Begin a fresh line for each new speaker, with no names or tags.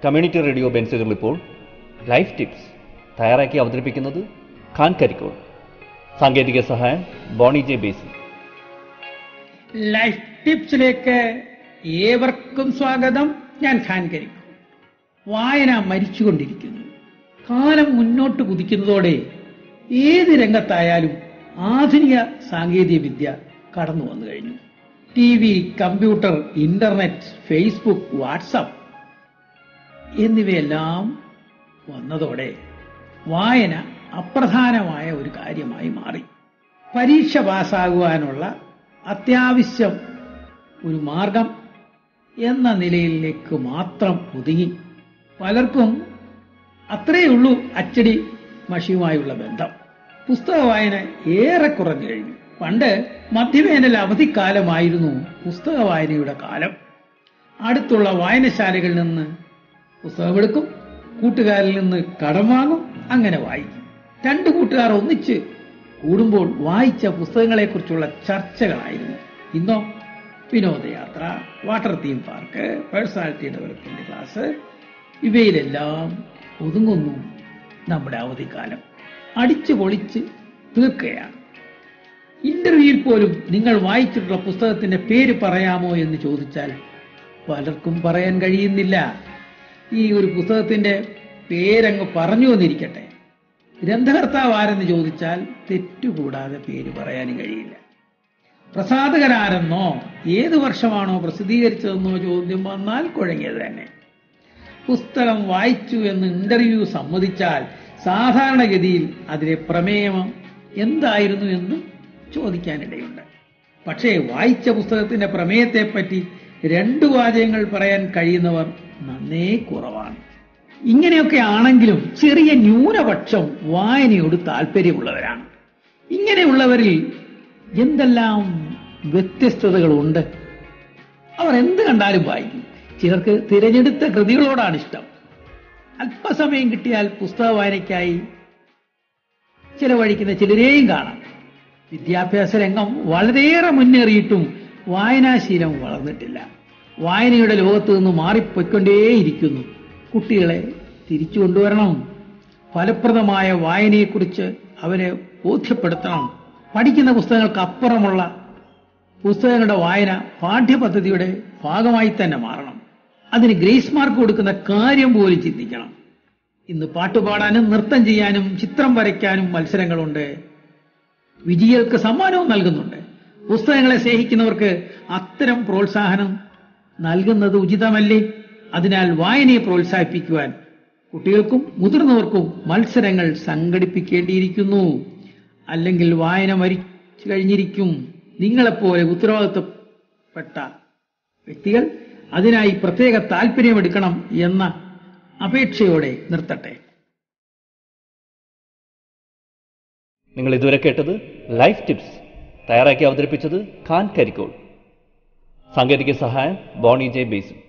community radio ബെൻസുകൾ ഇപ്പോൾ life tips തയ്യാറാക്കി അവതരിപ്പിക്കുന്നത് ഖാൻ കരിക്കോൾ സാങ്കേതിക സഹായം ബോണി ജെ ബേസി
ലൈഫ് ടിപ്സിലേക്ക് ഏവർക്കും സ്വാഗതം ഞാൻ ഖാൻ കരിക്കും വായന മരിച്ചുകൊണ്ടിരിക്കുന്നു കാലം മുന്നോട്ട് കുതിക്കുന്നതോടെ ഏത് രംഗത്തായാലും ആധുനിക സാങ്കേതിക വിദ്യ കടന്നു വന്നു കഴിഞ്ഞു T V computer internet Facebook WhatsApp എന്നിവയെല്ലാം വന്നതോടെ വായന അപ്രധാനമായ ഒരു കാര്യമായി മാറി പരീക്ഷ പാസ്സാകുവാനുള്ള അത്യാവശ്യം ഒരു മാർഗം എന്ന നിലയിലേക്ക് മാത്രം ഒതുങ്ങി പലർക്കും അത്രയേ ഉള്ളൂ അച്ചടി മഷിയുമായുള്ള ബന്ധം പുസ്തക വായന ഏറെ കുറഞ്ഞു കഴിഞ്ഞു പണ്ട് മധ്യവേനൽ അവധിക്കാലമായിരുന്നു പുസ്തക വായനയുടെ കാലം അടുത്തുള്ള വായനശാലകളിൽ നിന്ന് പുസ്തകമെടുക്കും കൂട്ടുകാരിൽ നിന്ന് കടം വാങ്ങും അങ്ങനെ വായിക്കും രണ്ട് കൂട്ടുകാർ ഒന്നിച്ച് കൂടുമ്പോൾ വായിച്ച പുസ്തകങ്ങളെക്കുറിച്ചുള്ള ചർച്ചകളായിരുന്നു ഇന്നോ വിനോദയാത്ര water theme park personality development class ഇവയിലെല്ലാം ഒതുങ്ങുന്നു നമ്മുടെ അവധിക്കാലം അടിച്ചു പൊളിച്ച് തീർക്കുകയാണ് ഇന്റർവ്യൂവിൽ പോലും നിങ്ങൾ വായിച്ചിട്ടുള്ള പുസ്തകത്തിന്റെ പേര് പറയാമോ എന്ന് ചോദിച്ചാൽ പലർക്കും പറയാൻ കഴിയുന്നില്ല ഈ ഒരു പുസ്തകത്തിന്റെ പേരങ്ങ് പറഞ്ഞു വന്നിരിക്കട്ടെ ഗ്രന്ഥകർത്താവ് ആരെന്ന് ചോദിച്ചാൽ തെറ്റുകൂടാതെ പേര് പറയാനും കഴിയില്ല പ്രസാദകരാരെന്നോ ഏത് വർഷമാണോ പ്രസിദ്ധീകരിച്ചതെന്നോ ചോദ്യം വന്നാൽ കുഴങ്ങിയത് തന്നെ പുസ്തകം വായിച്ചു എന്ന് ഇന്റർവ്യൂ സമ്മതിച്ചാൽ സാധാരണഗതിയിൽ അതിലെ പ്രമേയം എന്തായിരുന്നു എന്നും ചോദിക്കാനിടയുണ്ട് പക്ഷേ വായിച്ച പുസ്തകത്തിന്റെ പ്രമേയത്തെപ്പറ്റി രണ്ടു വാചകങ്ങൾ പറയാൻ കഴിയുന്നവർ നന്നേ കുറവാണ് ഇങ്ങനെയൊക്കെ ആണെങ്കിലും ചെറിയ ന്യൂനപക്ഷം വായനയോട് താല്പര്യമുള്ളവരാണ് ഇങ്ങനെയുള്ളവരിൽ എന്തെല്ലാം വ്യത്യസ്തതകളുണ്ട് അവർ എന്ത് കണ്ടാലും വായിക്കും ചിലർക്ക് തിരഞ്ഞെടുത്ത കൃതികളോടാണ് ഇഷ്ടം അല്പസമയം കിട്ടിയാൽ പുസ്തക വായനയ്ക്കായി ചിലവഴിക്കുന്ന ചിലരെയും കാണാം വിദ്യാഭ്യാസ രംഗം വളരെയേറെ മുന്നേറിയിട്ടും വായനാശീലം വളർന്നിട്ടില്ല വായനയുടെ ലോകത്ത് നിന്ന് മാറിപ്പോയിക്കൊണ്ടേയിരിക്കുന്നു കുട്ടികളെ തിരിച്ചു കൊണ്ടുവരണം ഫലപ്രദമായ വായനയെക്കുറിച്ച് അവരെ ബോധ്യപ്പെടുത്തണം പഠിക്കുന്ന പുസ്തകങ്ങൾക്ക് അപ്പുറമുള്ള പുസ്തകങ്ങളുടെ വായന പാഠ്യപദ്ധതിയുടെ ഭാഗമായി തന്നെ മാറണം അതിന് ഗ്രേസ് മാർക്ക് കൊടുക്കുന്ന കാര്യം പോലും ചിന്തിക്കണം ഇന്ന് പാട്ടുപാടാനും നൃത്തം ചെയ്യാനും ചിത്രം വരയ്ക്കാനും മത്സരങ്ങളുണ്ട് വിജയികൾക്ക് സമ്മാനവും നൽകുന്നുണ്ട് പുസ്തകങ്ങളെ സ്നേഹിക്കുന്നവർക്ക് അത്തരം പ്രോത്സാഹനം നൽകുന്നത് ഉചിതമല്ലേ അതിനാൽ വായനയെ പ്രോത്സാഹിപ്പിക്കുവാൻ കുട്ടികൾക്കും മുതിർന്നവർക്കും മത്സരങ്ങൾ സംഘടിപ്പിക്കേണ്ടിയിരിക്കുന്നു അല്ലെങ്കിൽ വായന മരിച്ചു കഴിഞ്ഞിരിക്കും നിങ്ങളെപ്പോലെ ഉത്തരവാദിത്വപ്പെട്ട വ്യക്തികൾ അതിനായി പ്രത്യേക താല്പര്യമെടുക്കണം എന്ന അപേക്ഷയോടെ നിർത്തട്ടെ
നിങ്ങൾ ഇതുവരെ കേട്ടത് ലൈഫ് ടിപ്സ് തയ്യാറാക്കി അവതരിപ്പിച്ചത് ഖാൻ കരിക്കോൾ സാങ്കേതിക സഹായം ബോണി ജെ ബേസി